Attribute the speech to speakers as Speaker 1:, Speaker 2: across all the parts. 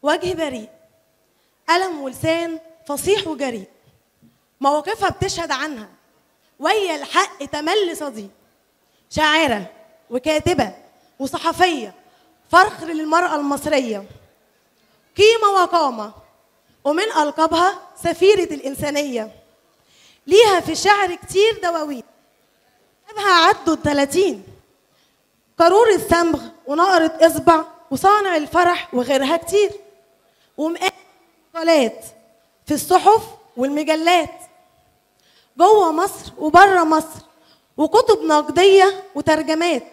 Speaker 1: وجه بريء قلم ولسان فصيح وجريء مواقفها بتشهد عنها ويا الحق تملي صديق شاعرة وكاتبة وصحفية فخر للمرأة المصرية قيمة وقامة ومن ألقابها سفيرة الإنسانية ليها في الشعر كتير دواوين كتابها عدوا الثلاثين قارور الصمغ ونقرة إصبع وصانع الفرح وغيرها كتير ومقالات في الصحف والمجلات جوه مصر وبره مصر وكتب نقدية وترجمات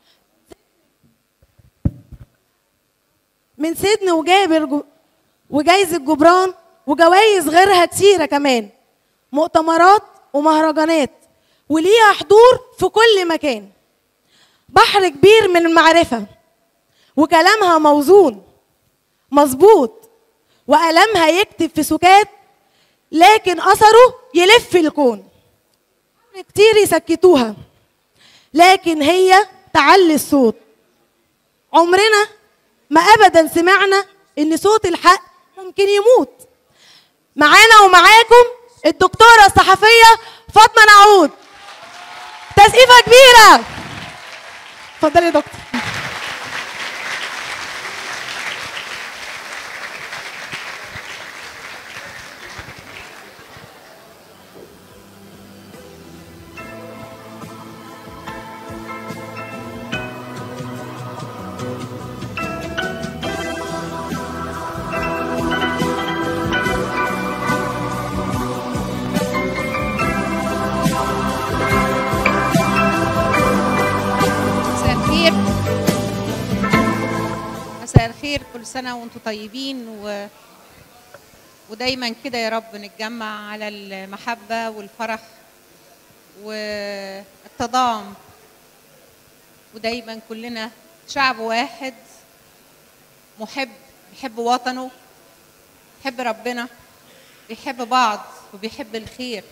Speaker 1: من سيدنا وجابر جو- وجايزة جبران وجوائز غيرها كتيرة كمان مؤتمرات ومهرجانات وليها حضور في كل مكان بحر كبير من المعرفة وكلامها موزون مظبوط وقلمها يكتب في سكات لكن أثره يلف الكون كتير يسكتوها لكن هي تعلي الصوت عمرنا ما ابدا سمعنا ان صوت الحق ممكن يموت معانا ومعاكم الدكتوره الصحفيه فاطمه نعود تسقيفه كبيره اتفضلي يا دكتور
Speaker 2: مساء الخير مساء الخير كل سنة وانتم طيبين و... ودايما كده يا رب نتجمع على المحبة والفرح والتضام ودايما كلنا شعب واحد محب بيحب وطنه بيحب ربنا بيحب بعض وبيحب الخير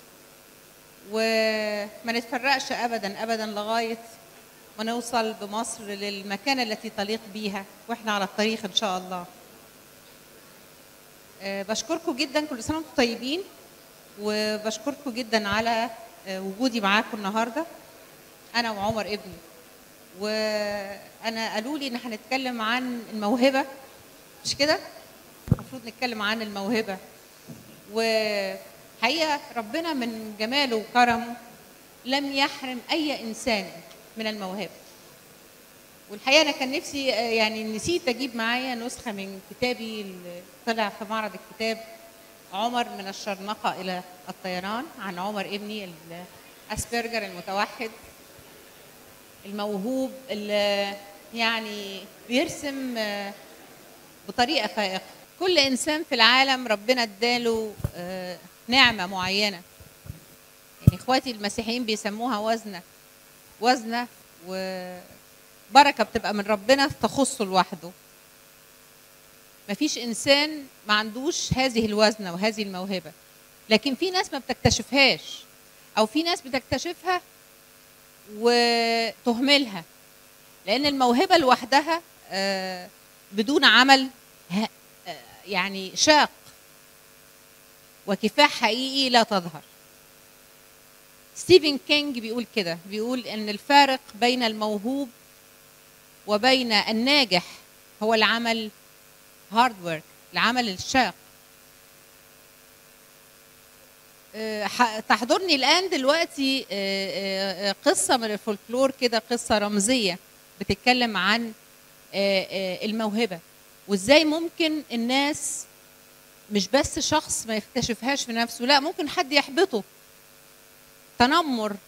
Speaker 2: وما نتفرقش ابدا ابدا لغايه ما نوصل بمصر للمكانه التي تليق بيها واحنا على الطريق ان شاء الله آه، بشكركم جدا كل سنه وانتم طيبين وبشكركم جدا على آه، وجودي معاكم النهارده انا وعمر ابني وانا قالوا لي ان هنتكلم عن الموهبه مش كده المفروض نتكلم عن الموهبه وحقيقه ربنا من جماله وكرمه لم يحرم اي انسان من الموهبه والحقيقه انا كان نفسي آه، يعني نسيت اجيب معايا نسخه من كتابي اللي طلع في معرض الكتاب عمر من الشرنقه الى الطيران عن عمر ابني الاسبرجر المتوحد الموهوب اللي يعني بيرسم آه، بطريقه فائقه كل انسان في العالم ربنا اداله آه، نعمه معينه يعني اخواتي المسيحيين بيسموها وزنه وزنه وبركه بتبقى من ربنا تخصه لوحده مفيش انسان ما عندوش هذه الوزنه وهذه الموهبه لكن في ناس ما بتكتشفهاش او في ناس بتكتشفها وتهملها لان الموهبه لوحدها آه، بدون عمل ه- آه، يعني شاق وكفاح حقيقي لا تظهر ستيفن كينج بيقول كده بيقول ان الفارق بين الموهوب وبين الناجح هو العمل هارد ورك العمل الشاق آه، ح- تحضرني الان دلوقتي آه، آه، قصه من الفولكلور كده قصه رمزيه بتتكلم عن آه، آه، الموهبه وازاي ممكن الناس مش بس شخص ما يكتشفهاش في نفسه لا ممكن حد يحبطه تنمر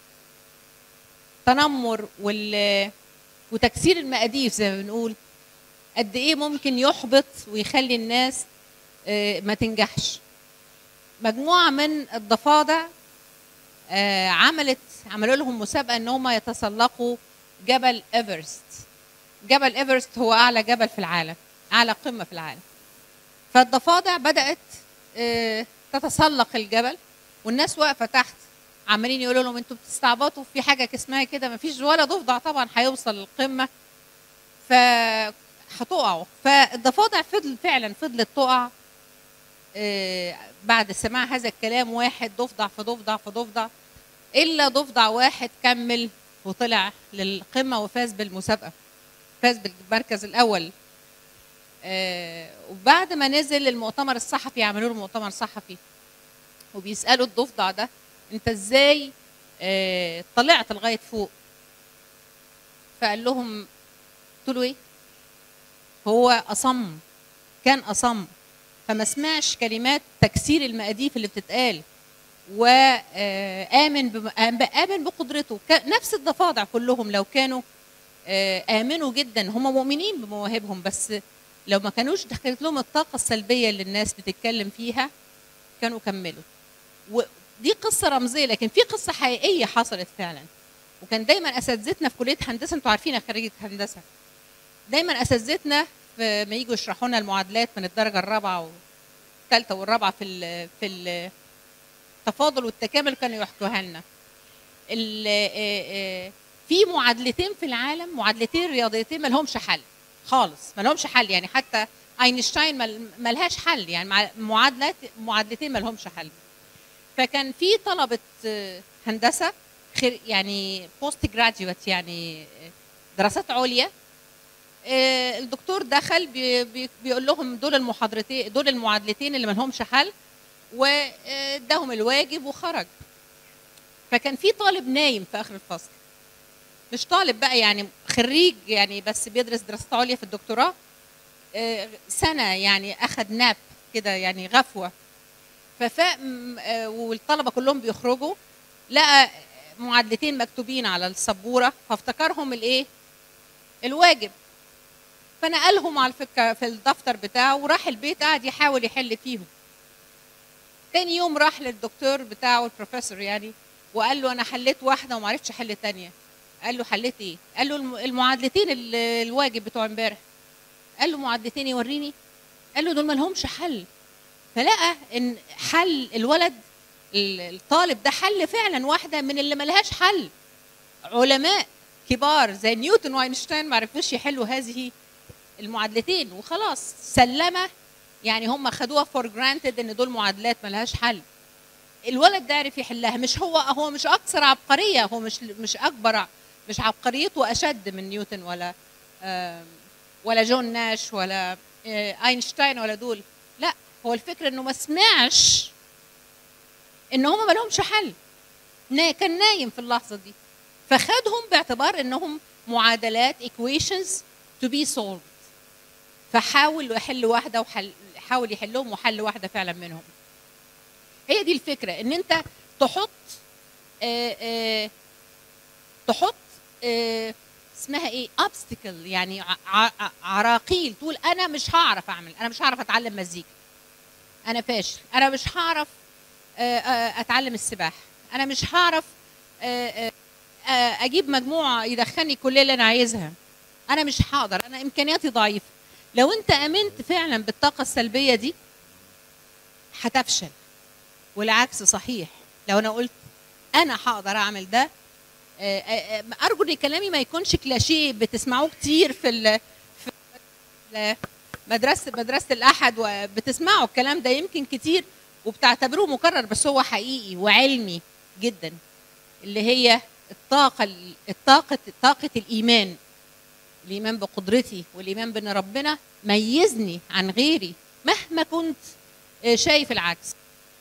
Speaker 2: تنمر وال وتكسير المقاديف زي ما بنقول قد ايه ممكن يحبط ويخلي الناس آه، ما تنجحش مجموعه من الضفادع آه، عملت عملوا لهم مسابقه ان هم يتسلقوا جبل ايفرست جبل ايفرست هو اعلى جبل في العالم اعلى قمه في العالم فالضفادع بدات آه، تتسلق الجبل والناس واقفه تحت عمالين يقولوا لهم انتوا بتستعبطوا في حاجه اسمها كده مفيش ولا ضفدع طبعا هيوصل للقمه هتقعوا فالضفادع فضل فعلا فضلت تقع آه، بعد سماع هذا الكلام واحد ضفدع في ضفدع في ضفدع الا ضفدع واحد كمل وطلع للقمه وفاز بالمسابقه فاز بالمركز الاول آه، وبعد ما نزل المؤتمر الصحفي عملوا له مؤتمر صحفي وبيسالوا الضفدع ده انت ازاي آه، طلعت لغايه فوق فقال لهم قلت له ايه هو اصم كان اصم فما سمعش كلمات تكسير المقاديف اللي بتتقال وآمن بم- آمن بقدرته ك- نفس الضفادع كلهم لو كانوا آه، آمنوا جدا هم مؤمنين بمواهبهم بس لو ما كانوش دخلت لهم الطاقة السلبية اللي الناس بتتكلم فيها كانوا كملوا ودي قصة رمزية لكن في قصة حقيقية حصلت فعلا وكان دايما أساتذتنا في كلية هندسة أنتوا عارفين أنا خريجة هندسة دايما أساتذتنا في- ما يجوا يشرحوا لنا المعادلات من الدرجة الرابعة والثالثة والرابعة في ال في ال التفاضل والتكامل كانوا يحكوها لنا ال- آه، آه، في معادلتين في العالم معادلتين رياضيتين ما لهمش حل خالص ما لهمش حل يعني حتى اينشتاين ما- ما لهاش حل يعني مع- معادلات معادلتين ما لهمش حل فكان في طلبه آه، هندسه خير يعني بوست جراديويت يعني آه، دراسات عليا آه، الدكتور دخل بي- بي- بيقول لهم دول المحاضرتين دول المعادلتين اللي ما لهمش حل واداهم الواجب وخرج فكان في طالب نايم في اخر الفصل مش طالب بقى يعني خريج يعني بس بيدرس دراسات عليا في الدكتوراه آه، سنه يعني اخذ ناب كده يعني غفوه ففاق م- آه، والطلبه كلهم بيخرجوا لقى معادلتين مكتوبين على السبوره فافتكرهم الايه الواجب فنقلهم على الفكره في الدفتر بتاعه وراح البيت قعد يحاول يحل فيهم تاني يوم راح للدكتور بتاعه البروفيسور يعني وقال له انا حليت واحده وما عرفتش احل الثانيه قال له حليت ايه قال له الم- المعادلتين ال- الواجب بتوع امبارح قال له معادلتين يوريني قال له دول ما لهمش حل فلقى ان حل الولد ال- الطالب ده حل فعلا واحده من اللي ملهاش حل علماء كبار زي نيوتن واينشتاين ما عرفوش يحلوا هذه المعادلتين وخلاص سلمه يعني هم خدوها فور جرانتد ان دول معادلات ملهاش حل الولد ده عرف يحلها مش هو هو مش اكثر عبقريه هو مش مش اكبر ع- مش عبقريته اشد من نيوتن ولا آم، ولا جون ناش ولا آه، اينشتاين ولا دول لا هو الفكره انه ما سمعش ان هم ما لهمش حل نا- كان نايم في اللحظه دي فخدهم باعتبار انهم معادلات equations to be solved فحاول يحل واحده وحل حاول يحلهم وحل واحده فعلا منهم هي دي الفكره ان انت تحط آه آه تحط آه اسمها ايه obstacle يعني ع- ع- عراقيل تقول انا مش هعرف اعمل انا مش هعرف اتعلم مزيكا انا فاشل انا مش هعرف آه، آه، اتعلم السباحه انا مش هعرف آه، آه، آه، اجيب مجموعه يدخلني الكليه اللي انا عايزها انا مش هقدر انا امكانياتي ضعيفه لو انت امنت فعلا بالطاقه السلبيه دي هتفشل والعكس صحيح لو انا قلت انا هقدر اعمل ده آه، آه، آه، ارجو ان كلامي ما يكونش كلاشيه بتسمعوه كتير في ال في ال- مدرسه مدرسه الاحد وبتسمعوا الكلام ده يمكن كتير وبتعتبروه مكرر بس هو حقيقي وعلمي جدا اللي هي الطاقه الطاقه طاقه الايمان الايمان بقدرتي والايمان بان ربنا ميزني عن غيري مهما كنت آه، شايف العكس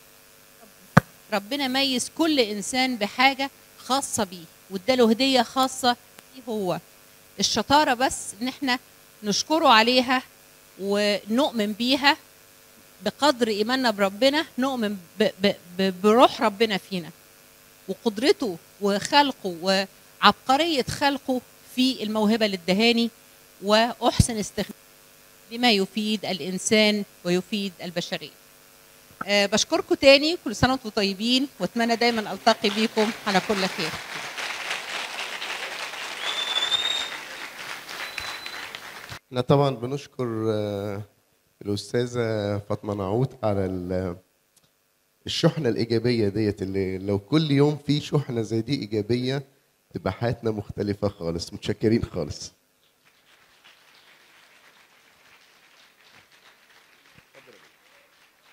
Speaker 2: ربنا ميز كل انسان بحاجه خاصه بيه واداله هديه خاصه بيه هو الشطاره بس ان احنا نشكره عليها ونؤمن بيها بقدر ايماننا بربنا نؤمن ب- ب- ب- بروح ربنا فينا وقدرته وخلقه وعبقريه خلقه في الموهبه اللي ادهاني واحسن استخدام بما يفيد الانسان ويفيد البشريه. أه بشكركم تاني كل سنه وانتم طيبين واتمنى دايما التقي بيكم على كل خير.
Speaker 3: احنا طبعا بنشكر آه، الأستاذة فاطمة نعوت على ال- الشحنة الإيجابية ديت اللي لو كل يوم في شحنة زي دي إيجابية تبقى حياتنا مختلفة خالص متشكرين خالص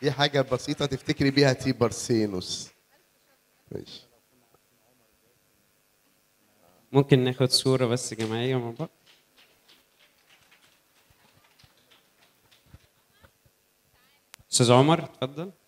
Speaker 3: في حاجة بسيطة تفتكري بيها تيبرسينوس ماشي
Speaker 4: ممكن ناخد صورة بس جماعية مع بعض أستاذ عمر اتفضل